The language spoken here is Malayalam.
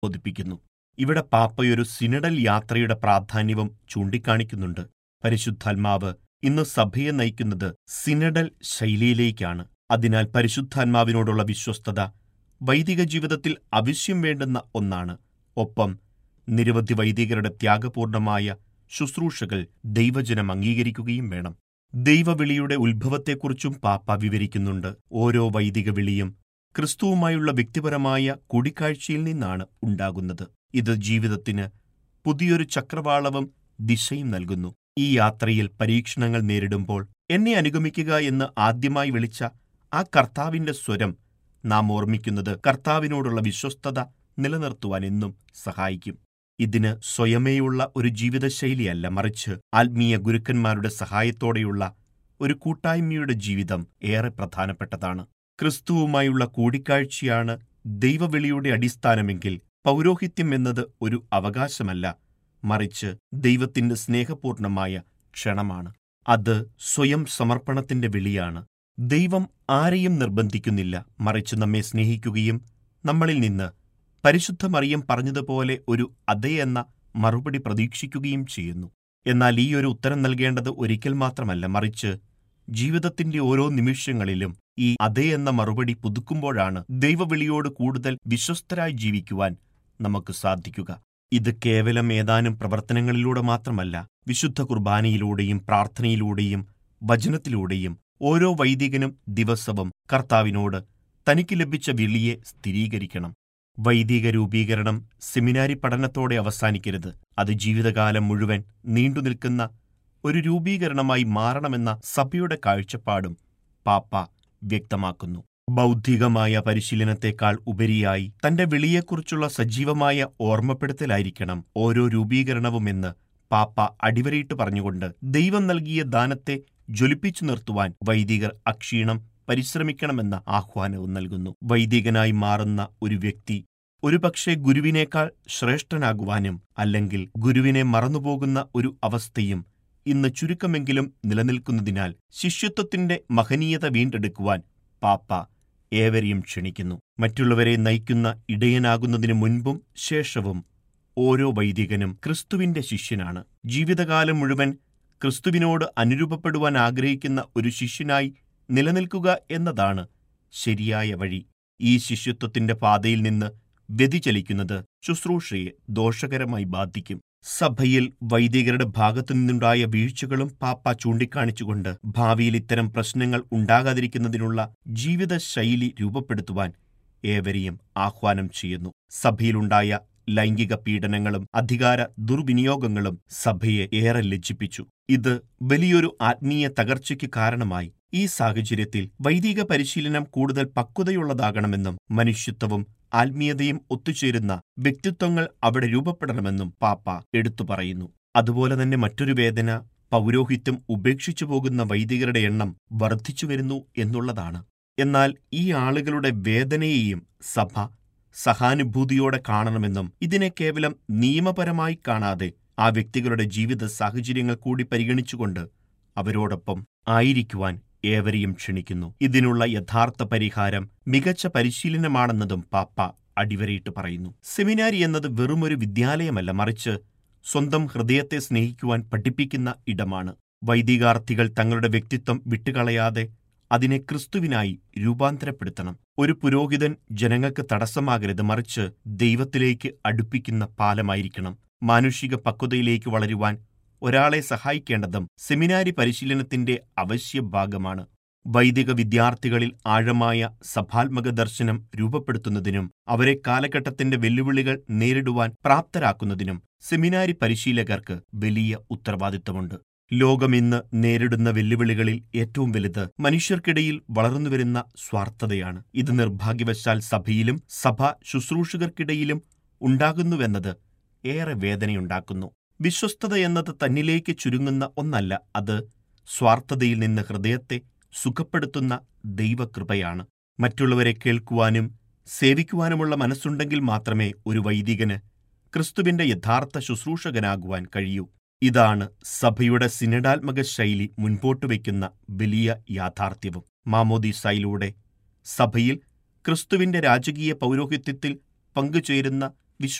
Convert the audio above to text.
ബോധിപ്പിക്കുന്നു ഇവിടെ പാപ്പയൊരു സിനഡൽ യാത്രയുടെ പ്രാധാന്യവും ചൂണ്ടിക്കാണിക്കുന്നുണ്ട് പരിശുദ്ധാത്മാവ് ഇന്ന് സഭയെ നയിക്കുന്നത് സിനഡൽ ശൈലിയിലേക്കാണ് അതിനാൽ പരിശുദ്ധാത്മാവിനോടുള്ള വിശ്വസ്തത വൈദിക ജീവിതത്തിൽ ആവശ്യം വേണ്ടുന്ന ഒന്നാണ് ഒപ്പം നിരവധി വൈദികരുടെ ത്യാഗപൂർണമായ ശുശ്രൂഷകൾ ദൈവജനം അംഗീകരിക്കുകയും വേണം ദൈവവിളിയുടെ ഉത്ഭവത്തെക്കുറിച്ചും പാപ്പ വിവരിക്കുന്നുണ്ട് ഓരോ വൈദിക വിളിയും ക്രിസ്തുവുമായുള്ള വ്യക്തിപരമായ കൂടിക്കാഴ്ചയിൽ നിന്നാണ് ഉണ്ടാകുന്നത് ഇത് ജീവിതത്തിന് പുതിയൊരു ചക്രവാളവും ദിശയും നൽകുന്നു ഈ യാത്രയിൽ പരീക്ഷണങ്ങൾ നേരിടുമ്പോൾ എന്നെ അനുഗമിക്കുക എന്ന് ആദ്യമായി വിളിച്ച ആ കർത്താവിന്റെ സ്വരം നാം ഓർമ്മിക്കുന്നത് കർത്താവിനോടുള്ള വിശ്വസ്തത നിലനിർത്തുവാൻ എന്നും സഹായിക്കും ഇതിന് സ്വയമേയുള്ള ഒരു ജീവിതശൈലിയല്ല മറിച്ച് ആത്മീയ ഗുരുക്കന്മാരുടെ സഹായത്തോടെയുള്ള ഒരു കൂട്ടായ്മയുടെ ജീവിതം ഏറെ പ്രധാനപ്പെട്ടതാണ് ക്രിസ്തുവുമായുള്ള കൂടിക്കാഴ്ചയാണ് ദൈവവിളിയുടെ അടിസ്ഥാനമെങ്കിൽ പൗരോഹിത്യം എന്നത് ഒരു അവകാശമല്ല മറിച്ച് ദൈവത്തിന്റെ സ്നേഹപൂർണമായ ക്ഷണമാണ് അത് സ്വയം സമർപ്പണത്തിന്റെ വിളിയാണ് ദൈവം ആരെയും നിർബന്ധിക്കുന്നില്ല മറിച്ച് നമ്മെ സ്നേഹിക്കുകയും നമ്മളിൽ നിന്ന് പരിശുദ്ധ മറിയം പറഞ്ഞതുപോലെ ഒരു അതേ എന്ന മറുപടി പ്രതീക്ഷിക്കുകയും ചെയ്യുന്നു എന്നാൽ ഈ ഒരു ഉത്തരം നൽകേണ്ടത് ഒരിക്കൽ മാത്രമല്ല മറിച്ച് ജീവിതത്തിന്റെ ഓരോ നിമിഷങ്ങളിലും ഈ അതേ എന്ന മറുപടി പുതുക്കുമ്പോഴാണ് ദൈവവിളിയോട് കൂടുതൽ വിശ്വസ്തരായി ജീവിക്കുവാൻ നമുക്ക് സാധിക്കുക ഇത് കേവലം ഏതാനും പ്രവർത്തനങ്ങളിലൂടെ മാത്രമല്ല വിശുദ്ധ കുർബാനയിലൂടെയും പ്രാർത്ഥനയിലൂടെയും വചനത്തിലൂടെയും ഓരോ വൈദികനും ദിവസവും കർത്താവിനോട് തനിക്ക് ലഭിച്ച വിളിയെ സ്ഥിരീകരിക്കണം വൈദിക രൂപീകരണം സെമിനാരി പഠനത്തോടെ അവസാനിക്കരുത് അത് ജീവിതകാലം മുഴുവൻ നീണ്ടുനിൽക്കുന്ന ഒരു രൂപീകരണമായി മാറണമെന്ന സഭയുടെ കാഴ്ചപ്പാടും പാപ്പ വ്യക്തമാക്കുന്നു ബൗദ്ധികമായ പരിശീലനത്തെക്കാൾ ഉപരിയായി തന്റെ വിളിയെക്കുറിച്ചുള്ള സജീവമായ ഓർമ്മപ്പെടുത്തലായിരിക്കണം ഓരോ രൂപീകരണവുമെന്ന് പാപ്പ അടിവരയിട്ട് പറഞ്ഞുകൊണ്ട് ദൈവം നൽകിയ ദാനത്തെ ജ്വലിപ്പിച്ചു നിർത്തുവാൻ വൈദികർ അക്ഷീണം പരിശ്രമിക്കണമെന്ന ആഹ്വാനവും നൽകുന്നു വൈദികനായി മാറുന്ന ഒരു വ്യക്തി ഒരുപക്ഷെ ഗുരുവിനേക്കാൾ ശ്രേഷ്ഠനാകുവാനും അല്ലെങ്കിൽ ഗുരുവിനെ മറന്നുപോകുന്ന ഒരു അവസ്ഥയും ഇന്ന് ചുരുക്കമെങ്കിലും നിലനിൽക്കുന്നതിനാൽ ശിഷ്യത്വത്തിന്റെ മഹനീയത വീണ്ടെടുക്കുവാൻ പാപ്പ ഏവരെയും ക്ഷണിക്കുന്നു മറ്റുള്ളവരെ നയിക്കുന്ന ഇടയനാകുന്നതിനു മുൻപും ശേഷവും ഓരോ വൈദികനും ക്രിസ്തുവിന്റെ ശിഷ്യനാണ് ജീവിതകാലം മുഴുവൻ ക്രിസ്തുവിനോട് അനുരൂപപ്പെടുവാൻ ആഗ്രഹിക്കുന്ന ഒരു ശിഷ്യനായി നിലനിൽക്കുക എന്നതാണ് ശരിയായ വഴി ഈ ശിഷ്യത്വത്തിന്റെ പാതയിൽ നിന്ന് വ്യതിചലിക്കുന്നത് ശുശ്രൂഷയെ ദോഷകരമായി ബാധിക്കും സഭയിൽ വൈദികരുടെ ഭാഗത്തു നിന്നുണ്ടായ വീഴ്ചകളും പാപ്പ ചൂണ്ടിക്കാണിച്ചുകൊണ്ട് ഭാവിയിൽ ഇത്തരം പ്രശ്നങ്ങൾ ഉണ്ടാകാതിരിക്കുന്നതിനുള്ള ജീവിതശൈലി രൂപപ്പെടുത്തുവാൻ ഏവരെയും ആഹ്വാനം ചെയ്യുന്നു സഭയിലുണ്ടായ ലൈംഗിക പീഡനങ്ങളും അധികാര ദുർവിനിയോഗങ്ങളും സഭയെ ഏറെ ലജ്ജിപ്പിച്ചു ഇത് വലിയൊരു ആത്മീയ തകർച്ചയ്ക്ക് കാരണമായി ഈ സാഹചര്യത്തിൽ വൈദിക പരിശീലനം കൂടുതൽ പക്വതയുള്ളതാകണമെന്നും മനുഷ്യത്വവും ആത്മീയതയും ഒത്തുചേരുന്ന വ്യക്തിത്വങ്ങൾ അവിടെ രൂപപ്പെടണമെന്നും പാപ്പ എടുത്തു പറയുന്നു അതുപോലെ തന്നെ മറ്റൊരു വേദന പൗരോഹിത്യം ഉപേക്ഷിച്ചു പോകുന്ന വൈദികരുടെ എണ്ണം വർദ്ധിച്ചു വരുന്നു എന്നുള്ളതാണ് എന്നാൽ ഈ ആളുകളുടെ വേദനയെയും സഭ സഹാനുഭൂതിയോടെ കാണണമെന്നും ഇതിനെ കേവലം നിയമപരമായി കാണാതെ ആ വ്യക്തികളുടെ ജീവിത സാഹചര്യങ്ങൾ കൂടി പരിഗണിച്ചുകൊണ്ട് അവരോടൊപ്പം ആയിരിക്കുവാൻ ഏവരെയും ക്ഷണിക്കുന്നു ഇതിനുള്ള യഥാർത്ഥ പരിഹാരം മികച്ച പരിശീലനമാണെന്നതും പാപ്പ അടിവരയിട്ട് പറയുന്നു സെമിനാരി എന്നത് വെറുമൊരു വിദ്യാലയമല്ല മറിച്ച് സ്വന്തം ഹൃദയത്തെ സ്നേഹിക്കുവാൻ പഠിപ്പിക്കുന്ന ഇടമാണ് വൈദികാർത്ഥികൾ തങ്ങളുടെ വ്യക്തിത്വം വിട്ടുകളയാതെ അതിനെ ക്രിസ്തുവിനായി രൂപാന്തരപ്പെടുത്തണം ഒരു പുരോഹിതൻ ജനങ്ങൾക്ക് തടസ്സമാകരുത് മറിച്ച് ദൈവത്തിലേക്ക് അടുപ്പിക്കുന്ന പാലമായിരിക്കണം മാനുഷിക പക്വതയിലേക്ക് വളരുവാൻ ഒരാളെ സഹായിക്കേണ്ടതും സെമിനാരി പരിശീലനത്തിന്റെ അവശ്യ ഭാഗമാണ് വൈദിക വിദ്യാർത്ഥികളിൽ ആഴമായ സഭാത്മക ദർശനം രൂപപ്പെടുത്തുന്നതിനും അവരെ കാലഘട്ടത്തിന്റെ വെല്ലുവിളികൾ നേരിടുവാൻ പ്രാപ്തരാക്കുന്നതിനും സെമിനാരി പരിശീലകർക്ക് വലിയ ഉത്തരവാദിത്തമുണ്ട് ലോകം ഇന്ന് നേരിടുന്ന വെല്ലുവിളികളിൽ ഏറ്റവും വലുത് മനുഷ്യർക്കിടയിൽ വളർന്നുവരുന്ന സ്വാർത്ഥതയാണ് ഇത് നിർഭാഗ്യവശാൽ സഭയിലും സഭ ശുശ്രൂഷകർക്കിടയിലും ഉണ്ടാകുന്നുവെന്നത് ഏറെ വേദനയുണ്ടാക്കുന്നു വിശ്വസ്തത എന്നത് തന്നിലേക്ക് ചുരുങ്ങുന്ന ഒന്നല്ല അത് സ്വാർത്ഥതയിൽ നിന്ന് ഹൃദയത്തെ സുഖപ്പെടുത്തുന്ന ദൈവകൃപയാണ് മറ്റുള്ളവരെ കേൾക്കുവാനും സേവിക്കുവാനുമുള്ള മനസ്സുണ്ടെങ്കിൽ മാത്രമേ ഒരു വൈദികന് ക്രിസ്തുവിന്റെ യഥാർത്ഥ ശുശ്രൂഷകനാകുവാൻ കഴിയൂ ഇതാണ് സഭയുടെ സിനഡാത്മക ശൈലി മുൻപോട്ട് വയ്ക്കുന്ന വലിയ യാഥാർത്ഥ്യവും മാമോദീസായിലൂടെ സഭയിൽ ക്രിസ്തുവിന്റെ രാജകീയ പൗരോഹിത്യത്തിൽ പങ്കുചേരുന്ന